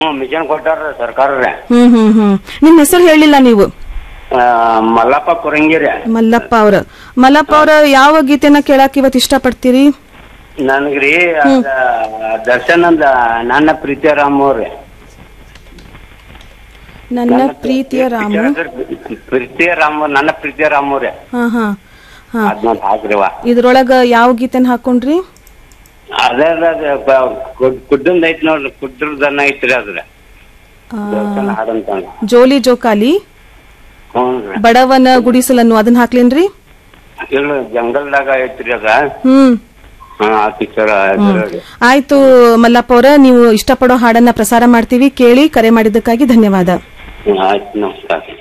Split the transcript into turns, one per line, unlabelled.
ಹ್ಮ್ mission ಕೊಟ್ಟಾರ ಸರ್ಕಾರ
ಹ್ಮ್ ಹ್ಮ್ ಹ್ಮ್ ನಿಮ್ ಹೆಸರು ಹೇಳಿಲ್ಲ ನೀವು
ಮಲ್ಲಪ್ಪ ಕುರಂಗಿರಿ
ಮಲ್ಲಪ್ಪ ಅವ್ರ ಮಲ್ಲಪ್ಪ ಅವ್ರ ಯಾವ ಗೀತೆನ ಕೇಳಾಕ ಇವತ್ ಇಷ್ಟಪಡ್ತೀರಿ
ನನಗ್ರಿ ಅದ ದರ್ಶನ್ ಅಂದ ನನ್ನ ಪ್ರೀತಿಯ ರಾಮ್ ಅವ್ರಿ
ನನ್ನ ಪ್ರೀತಿಯ ರಾಮು
ಪ್ರೀತಿಯ ರಾಮ್ ನನ್ನ ಪ್ರೀತಿಯ ರಾಮ್ ಅವ್ರಿ
ಹಾ ಹಾ ಹಾ
ಅದ್ನೊಂದ್ ಹಾಕ್ರಿವ
ಇದ್ರೊಳಗ ಯಾವ ಗೀತೆನ ಹಾಕೊಂಡ್ರಿ
ಅದೇ ಕುಡ್ಡಂದ್ ಐತ್ ನೋಡ್ರಿ ಕುಡ್ರದನ್ನ ಐತ್ರಿ ಅದ್ರ
ಆ,
ದರ್ಶನ್ ಹಾಡಂತ
ಜೋಲಿ ಜೋಕಾಲಿ
ಹ್ಞೂನ್ರಿ
ಬಡವನ ಗುಡಿಸಲನ್ನು ಅದನ್ನ ಹಾಕ್ಲೇನ್ರಿ
ಇಲ್ಲ ಜಂಗಲ್ದಾಗ ಐತ್ರಿ ಅದ
ಹ್ಮ್
ಹಾ ಆ ಪಿಕ್ಚರ್
ಆಯ್ತು ಮಲ್ಲಪ್ಪ ಅವ್ರ ನೀವು ಇಷ್ಟಪಡೋ ಹಾಡನ್ನ ಪ್ರಸಾರ ಮಾಡ್ತೀವಿ ಕೇಳಿ ಕರೆ ಮಾಡಿದ್ದಕ್ಕಾಗಿ ಧನ್ಯವಾದ
ಆಯ್ತು ನಮಸ್ಕಾರ